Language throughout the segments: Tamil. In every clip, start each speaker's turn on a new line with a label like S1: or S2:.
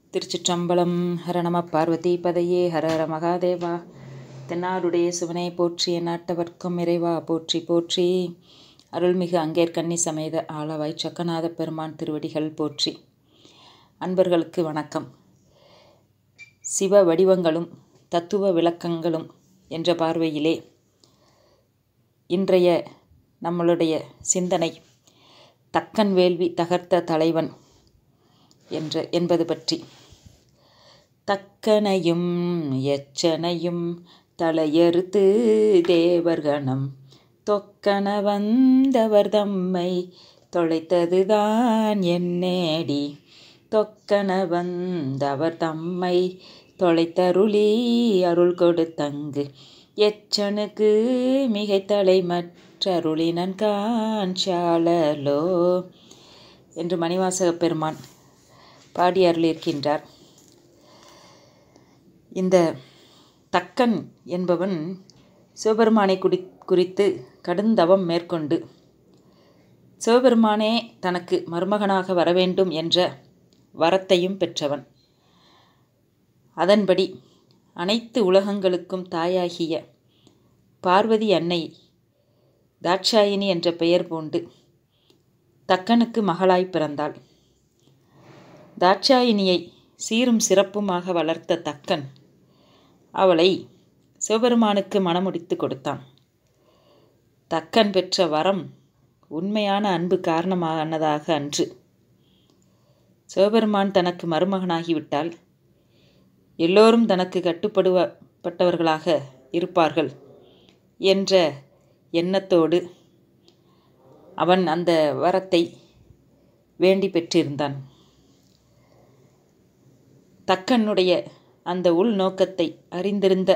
S1: திருச்சிற்றம்பலம் ஹர நம பார்வதி பதையே ஹர ஹர மகாதேவா தென்னாடுடைய சிவனை போற்றி நாட்டவர்க்கும் இறைவா போற்றி போற்றி அருள்மிகு அங்கேற்கன்னி சமேத ஆளவாய் சக்கநாத பெருமான் திருவடிகள் போற்றி அன்பர்களுக்கு வணக்கம் சிவ வடிவங்களும் தத்துவ விளக்கங்களும் என்ற பார்வையிலே இன்றைய நம்மளுடைய சிந்தனை தக்கன் வேள்வி தகர்த்த தலைவன் என்ற என்பது பற்றி தக்கனையும் எச்சனையும் தலையறுத்து தேவர்கணம் தொக்கன வந்தவர் தம்மை தொலைத்ததுதான் என்னேடி தொக்கன வந்தவர் தம்மை தொலைத்தருளி அருள் கொடுத்தங்கு எச்சனுக்கு மிகைத்தலை மற்றருளினன் காஞ்சாலலோ என்று மணிவாசக பெருமான் பாடி அருளியிருக்கின்றார் இந்த தக்கன் என்பவன் சிவபெருமானை குடி குறித்து கடுந்தவம் மேற்கொண்டு சிவபெருமானே தனக்கு மருமகனாக வரவேண்டும் என்ற வரத்தையும் பெற்றவன் அதன்படி அனைத்து உலகங்களுக்கும் தாயாகிய பார்வதி அன்னை தாட்சாயினி என்ற பெயர் பூண்டு தக்கனுக்கு மகளாய் பிறந்தாள் தாட்சாயினியை சீரும் சிறப்புமாக வளர்த்த தக்கன் அவளை சிவபெருமானுக்கு மணமுடித்து கொடுத்தான் தக்கன் பெற்ற வரம் உண்மையான அன்பு காரணமானதாக அன்று சிவபெருமான் தனக்கு மருமகனாகிவிட்டால் எல்லோரும் தனக்கு கட்டுப்படுவப்பட்டவர்களாக இருப்பார்கள் என்ற எண்ணத்தோடு அவன் அந்த வரத்தை வேண்டி பெற்றிருந்தான் தக்கனுடைய அந்த உள் நோக்கத்தை அறிந்திருந்த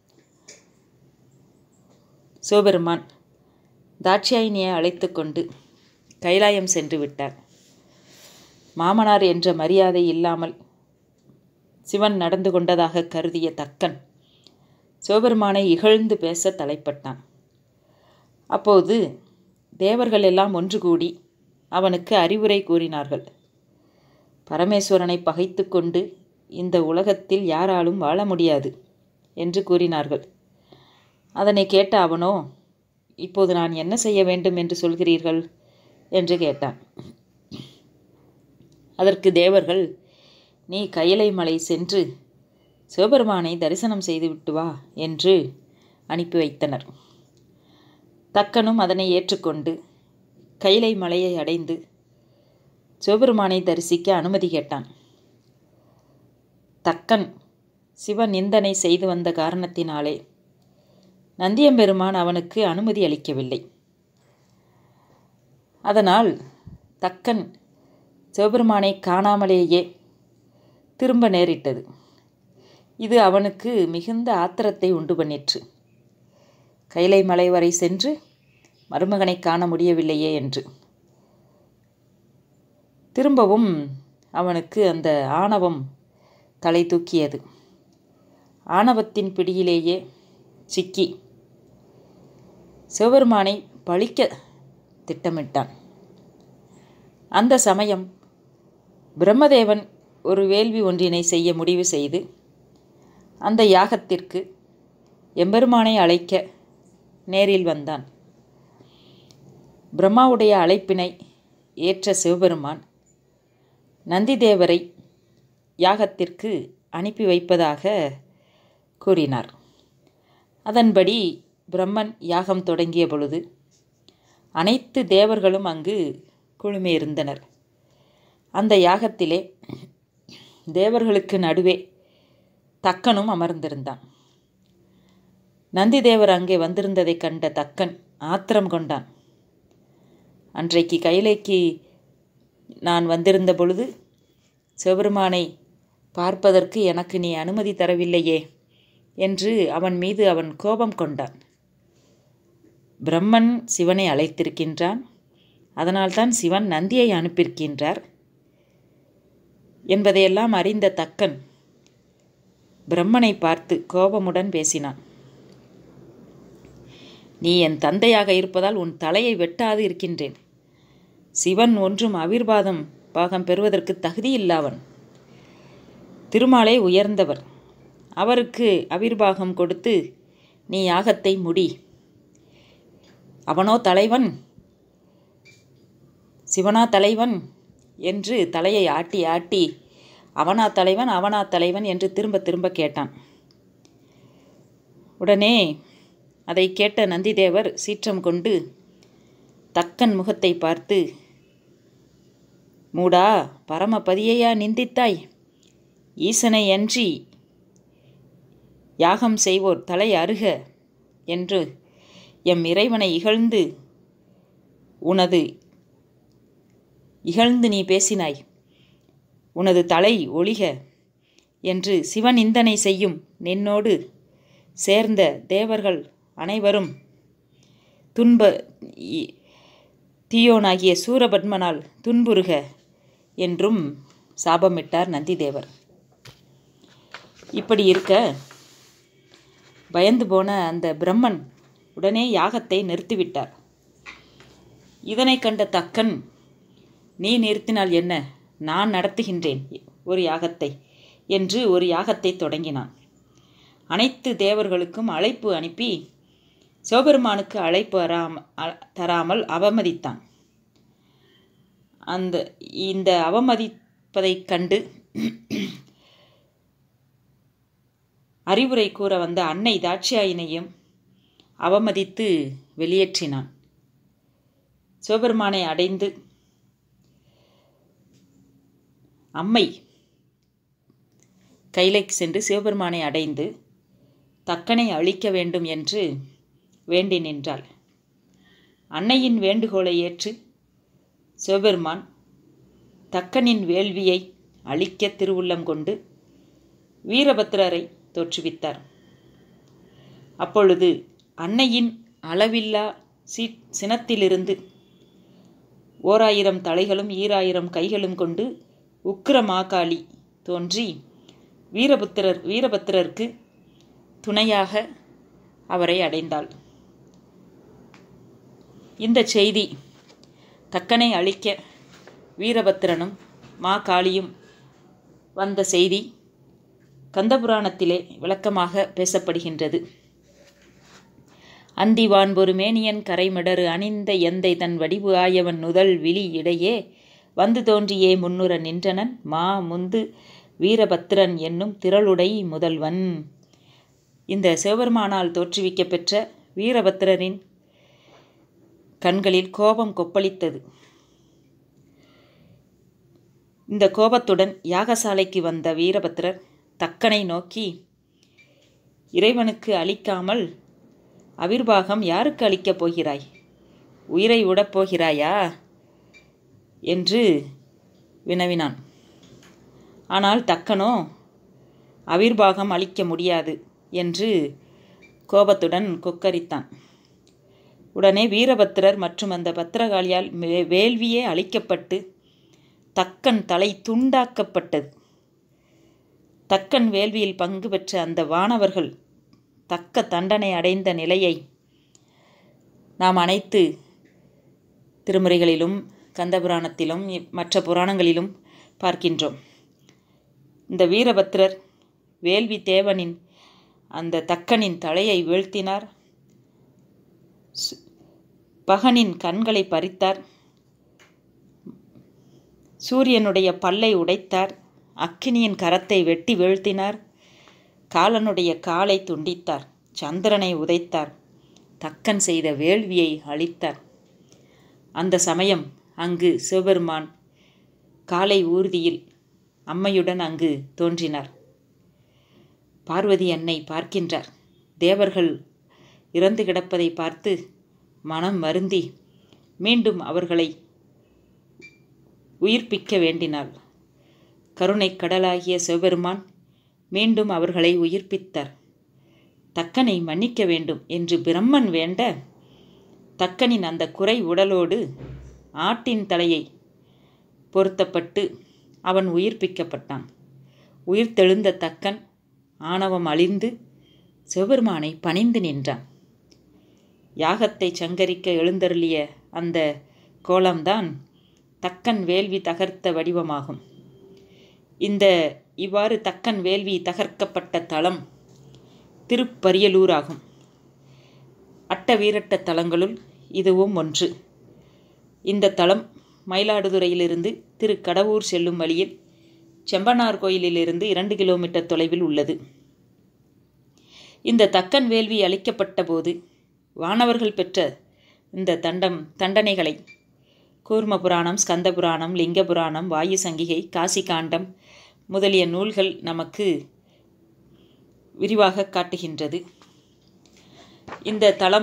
S1: சிவபெருமான் தாட்சாயினியை அழைத்து கொண்டு கைலாயம் சென்று விட்டார் மாமனார் என்ற மரியாதை இல்லாமல் சிவன் நடந்து கொண்டதாக கருதிய தக்கன் சிவபெருமானை இகழ்ந்து பேச தலைப்பட்டான் அப்போது தேவர்கள் எல்லாம் ஒன்று கூடி அவனுக்கு அறிவுரை கூறினார்கள் பரமேஸ்வரனை பகைத்து கொண்டு இந்த உலகத்தில் யாராலும் வாழ முடியாது என்று கூறினார்கள் அதனை கேட்ட அவனோ இப்போது நான் என்ன செய்ய வேண்டும் என்று சொல்கிறீர்கள் என்று கேட்டான் அதற்கு தேவர்கள் நீ கைலை மலை சென்று சிவபெருமானை தரிசனம் செய்துவிட்டு வா என்று அனுப்பி வைத்தனர் தக்கனும் அதனை ஏற்றுக்கொண்டு கைலை மலையை அடைந்து சிவபெருமானை தரிசிக்க அனுமதி கேட்டான் தக்கன் சிவ நிந்தனை செய்து வந்த காரணத்தினாலே நந்தியம்பெருமான் அவனுக்கு அனுமதி அளிக்கவில்லை அதனால் தக்கன் சிவபெருமானை காணாமலேயே திரும்ப நேரிட்டது இது அவனுக்கு மிகுந்த ஆத்திரத்தை உண்டு பண்ணிற்று கைலை மலை வரை சென்று மருமகனை காண முடியவில்லையே என்று திரும்பவும் அவனுக்கு அந்த ஆணவம் தலை தூக்கியது ஆணவத்தின் பிடியிலேயே சிக்கி சிவபெருமானை பழிக்க திட்டமிட்டான் அந்த சமயம் பிரம்மதேவன் ஒரு வேள்வி ஒன்றினை செய்ய முடிவு செய்து அந்த யாகத்திற்கு எம்பெருமானை அழைக்க நேரில் வந்தான் பிரம்மாவுடைய அழைப்பினை ஏற்ற சிவபெருமான் நந்திதேவரை யாகத்திற்கு அனுப்பி வைப்பதாக கூறினார் அதன்படி பிரம்மன் யாகம் தொடங்கிய பொழுது அனைத்து தேவர்களும் அங்கு குழுமியிருந்தனர் அந்த யாகத்திலே தேவர்களுக்கு நடுவே தக்கனும் அமர்ந்திருந்தான் நந்திதேவர் அங்கே வந்திருந்ததை கண்ட தக்கன் ஆத்திரம் கொண்டான் அன்றைக்கு கைலைக்கு நான் வந்திருந்த பொழுது சிவபெருமானை பார்ப்பதற்கு எனக்கு நீ அனுமதி தரவில்லையே என்று அவன் மீது அவன் கோபம் கொண்டான் பிரம்மன் சிவனை அழைத்திருக்கின்றான் அதனால்தான் சிவன் நந்தியை அனுப்பியிருக்கின்றார் என்பதையெல்லாம் அறிந்த தக்கன் பிரம்மனை பார்த்து கோபமுடன் பேசினான் நீ என் தந்தையாக இருப்பதால் உன் தலையை வெட்டாது இருக்கின்றேன் சிவன் ஒன்றும் அவிர்வாதம் பாகம் பெறுவதற்கு தகுதியில்லாவன் திருமாலே உயர்ந்தவர் அவருக்கு அவிர்வாகம் கொடுத்து நீ யாகத்தை முடி அவனோ தலைவன் சிவனா தலைவன் என்று தலையை ஆட்டி ஆட்டி அவனா தலைவன் அவனா தலைவன் என்று திரும்ப திரும்ப கேட்டான் உடனே அதை கேட்ட நந்திதேவர் சீற்றம் கொண்டு தக்கன் முகத்தை பார்த்து மூடா பரமபதியையா நிந்தித்தாய் ஈசனை அன்றி யாகம் செய்வோர் தலை அருக என்று எம் இறைவனை இகழ்ந்து உனது இகழ்ந்து நீ பேசினாய் உனது தலை ஒளிக என்று சிவநிந்தனை செய்யும் நின்னோடு சேர்ந்த தேவர்கள் அனைவரும் துன்ப இ- தீயோனாகிய சூரபத்மனால் துன்புறுக என்றும் சாபமிட்டார் நந்திதேவர் இப்படி இருக்க பயந்து போன அந்த பிரம்மன் உடனே யாகத்தை நிறுத்திவிட்டார் இதனை கண்ட தக்கன் நீ நிறுத்தினால் என்ன நான் நடத்துகின்றேன் ஒரு யாகத்தை என்று ஒரு யாகத்தை தொடங்கினான் அனைத்து தேவர்களுக்கும் அழைப்பு அனுப்பி சிவபெருமானுக்கு அழைப்பு அறாம அ- தராமல் அவமதித்தான் அந்த இந்த அவமதிப்பதைக் கண்டு அறிவுரை கூற வந்த அன்னை தாட்சியாயினையும் அவமதித்து வெளியேற்றினான் சிவபெருமானை அடைந்து அம்மை கைலைக்கு சென்று சிவபெருமானை அடைந்து தக்கனை அழிக்க வேண்டும் என்று வேண்டி நின்றாள் அன்னையின் வேண்டுகோளை ஏற்று சிவபெருமான் தக்கனின் வேள்வியை அழிக்க திருவுள்ளம் கொண்டு வீரபத்திரரை தோற்றுவித்தார் அப்பொழுது அன்னையின் அளவில்லா சீ சினத்திலிருந்து ஓராயிரம் தலைகளும் ஈராயிரம் கைகளும் கொண்டு உக்கிர மாகாளி தோன்றி வீரபுத்திரர் வீரபத்திரருக்கு துணையாக அவரை அடைந்தாள் இந்த செய்தி தக்கனை அழிக்க வீரபத்திரனும் மா காளியும் வந்த செய்தி கந்தபுராணத்திலே விளக்கமாக பேசப்படுகின்றது அந்திவான் ஒரு மேனியன் கரைமிடறு அணிந்த எந்தை தன் வடிவு ஆயவன் நுதல் விழி இடையே வந்து தோன்றியே முன்னுற நின்றனன் மா முந்து வீரபத்திரன் என்னும் திரளுடை முதல்வன் இந்த சிவபெருமானால் தோற்றுவிக்கப் பெற்ற வீரபத்திரரின் கண்களில் கோபம் கொப்பளித்தது இந்த கோபத்துடன் யாகசாலைக்கு வந்த வீரபத்திரர் தக்கனை நோக்கி இறைவனுக்கு அளிக்காமல் அவிர்வாகம் யாருக்கு அளிக்கப் போகிறாய் உயிரை விடப் போகிறாயா என்று வினவினான் ஆனால் தக்கனோ அவிர்வாகம் அளிக்க முடியாது என்று கோபத்துடன் கொக்கரித்தான் உடனே வீரபத்திரர் மற்றும் அந்த பத்திரகாளியால் வே- வேள்வியே அழிக்கப்பட்டு தக்கன் தலை துண்டாக்கப்பட்டது தக்கன் வேள்வியில் பங்கு பெற்ற அந்த வானவர்கள் தக்க தண்டனை அடைந்த நிலையை நாம் அனைத்து திருமுறைகளிலும் கந்தபுராணத்திலும் இ- மற்ற புராணங்களிலும் பார்க்கின்றோம் இந்த வீரபத்திரர் வேள்வி தேவனின் அந்த தக்கனின் தலையை வீழ்த்தினார் சு- பகனின் கண்களை பறித்தார் சூரியனுடைய பல்லை உடைத்தார் அக்கினியின் கரத்தை வெட்டி வீழ்த்தினார் காலனுடைய காலை துண்டித்தார் சந்திரனை உதைத்தார் தக்கன் செய்த வேள்வியை அழித்தார் அந்த சமயம் அங்கு சிவபெருமான் காலை ஊர்தியில் அம்மையுடன் அங்கு தோன்றினார் பார்வதி அன்னை பார்க்கின்றார் தேவர்கள் இறந்து கிடப்பதை பார்த்து மனம் வருந்தி மீண்டும் அவர்களை உயிர்ப்பிக்க வேண்டினாள் கருணைக் கடலாகிய சிவபெருமான் மீண்டும் அவர்களை உயிர்ப்பித்தார் தக்கனை மன்னிக்க வேண்டும் என்று பிரம்மன் வேண்ட தக்கனின் அந்த குறை உடலோடு ஆட்டின் தலையை பொருத்தப்பட்டு அவன் உயிர்ப்பிக்கப்பட்டான் உயிர்த்தெழுந்த தக்கன் ஆணவம் அழிந்து சிவபெருமானை பணிந்து நின்றான் யாகத்தை சங்கரிக்க எழுந்தருளிய அந்த கோலம்தான் தக்கன் வேள்வி தகர்த்த வடிவமாகும் இந்த இவ்வாறு தக்கன் வேள்வி தகர்க்கப்பட்ட தலம் திருப்பரியலூர் ஆகும் அட்ட வீரட்ட தலங்களுள் இதுவும் ஒன்று இந்த தலம் மயிலாடுதுறையிலிருந்து திரு கடவூர் செல்லும் வழியில் செம்பனார் கோயிலிலிருந்து இரண்டு கிலோமீட்டர் தொலைவில் உள்ளது இந்த தக்கன் வேள்வி அளிக்கப்பட்ட போது வானவர்கள் பெற்ற இந்த தண்டம் தண்டனைகளை கூர்ம புராணம் ஸ்கந்த புராணம் லிங்க புராணம் வாயு சங்கிகை காசி காண்டம் முதலிய நூல்கள் நமக்கு விரிவாக காட்டுகின்றது இந்த தலம்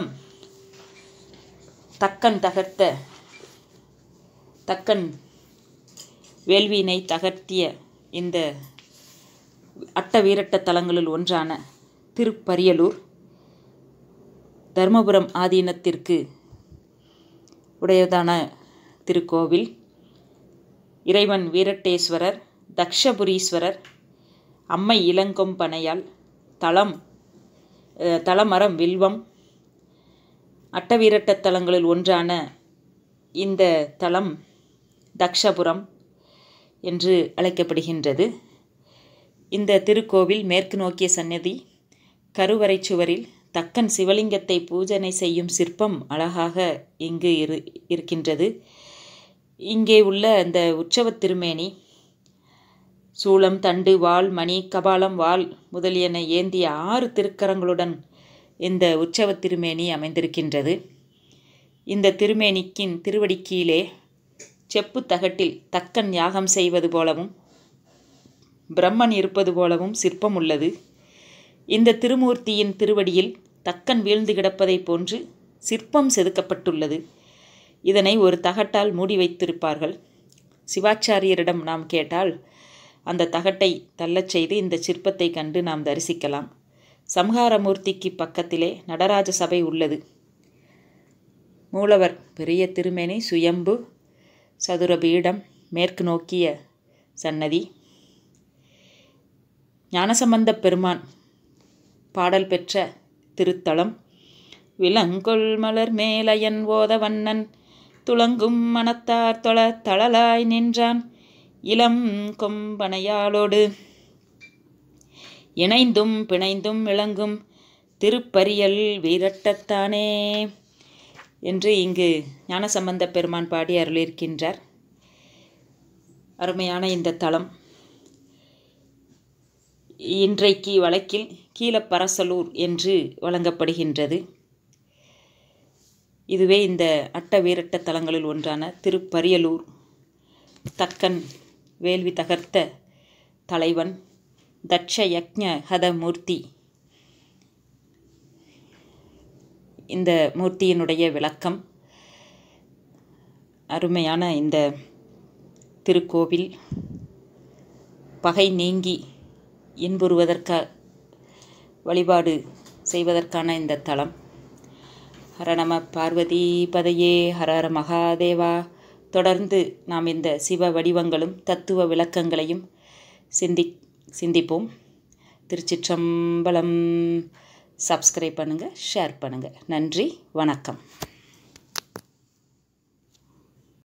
S1: தக்கன் தகர்த்த தக்கன் வேள்வியினை தகர்த்திய இந்த அட்ட வீரட்ட தலங்களுள் ஒன்றான திருப்பரியலூர் தர்மபுரம் ஆதீனத்திற்கு உடையதான திருக்கோவில் இறைவன் வீரட்டேஸ்வரர் தக்ஷபுரீஸ்வரர் அம்மை இளங்கொம்பனையால் தலம் தலமரம் வில்வம் அட்டவீரட்ட தலங்களில் ஒன்றான இந்த தலம் தக்ஷபுரம் என்று அழைக்கப்படுகின்றது இந்த திருக்கோவில் மேற்கு நோக்கிய சன்னதி கருவறை சுவரில் தக்கன் சிவலிங்கத்தை பூஜனை செய்யும் சிற்பம் அழகாக இங்கு இரு இருக்கின்றது இங்கே உள்ள அந்த உற்சவத் திருமேனி சூளம் தண்டு வாள் மணி கபாலம் வாள் முதலியன ஏந்திய ஆறு திருக்கரங்களுடன் இந்த உற்சவத் திருமேனி அமைந்திருக்கின்றது இந்த திருமேனிக்கின் திருவடி கீழே செப்பு தகட்டில் தக்கன் யாகம் செய்வது போலவும் பிரம்மன் இருப்பது போலவும் சிற்பம் உள்ளது இந்த திருமூர்த்தியின் திருவடியில் தக்கன் வீழ்ந்து கிடப்பதைப் போன்று சிற்பம் செதுக்கப்பட்டுள்ளது இதனை ஒரு தகட்டால் மூடி வைத்திருப்பார்கள் சிவாச்சாரியரிடம் நாம் கேட்டால் அந்த தகட்டை தள்ளச் செய்து இந்த சிற்பத்தை கண்டு நாம் தரிசிக்கலாம் சம்ஹாரமூர்த்திக்கு பக்கத்திலே நடராஜ சபை உள்ளது மூலவர் பெரிய திருமேனி சுயம்பு சதுர பீடம் மேற்கு நோக்கிய சன்னதி ஞானசம்பந்த பெருமான் பாடல் பெற்ற திருத்தலம் விலங்கொள் மலர் மேலயன் ஓத வண்ணன் துளங்கும் மனத்தார் தொழ தளலாய் நின்றான் இளம் கொம்பனையாளோடு இணைந்தும் பிணைந்தும் விளங்கும் திருப்பரியல் வீரட்டத்தானே என்று இங்கு ஞானசம்பந்த பெருமான் பாடி அருளியிருக்கின்றார் அருமையான இந்த தலம் இன்றைக்கு வழக்கில் கீழப்பரசலூர் என்று வழங்கப்படுகின்றது இதுவே இந்த அட்ட வீரட்ட தலங்களில் ஒன்றான திருப்பரியலூர் தக்கன் வேள்வி தகர்த்த தலைவன் தட்ச யக்ஞ ஹதமூர்த்தி இந்த மூர்த்தியினுடைய விளக்கம் அருமையான இந்த திருக்கோவில் பகை நீங்கி இன்புறுவதற்க வழிபாடு செய்வதற்கான இந்த தலம் ஹர நம பார்வதி பதையே ஹர ஹர மகாதேவா தொடர்ந்து நாம் இந்த சிவ வடிவங்களும் தத்துவ விளக்கங்களையும் சிந்தி சிந்திப்போம் திருச்சிற்றம்பலம் சப்ஸ்கிரைப் பண்ணுங்கள் ஷேர் பண்ணுங்கள் நன்றி வணக்கம்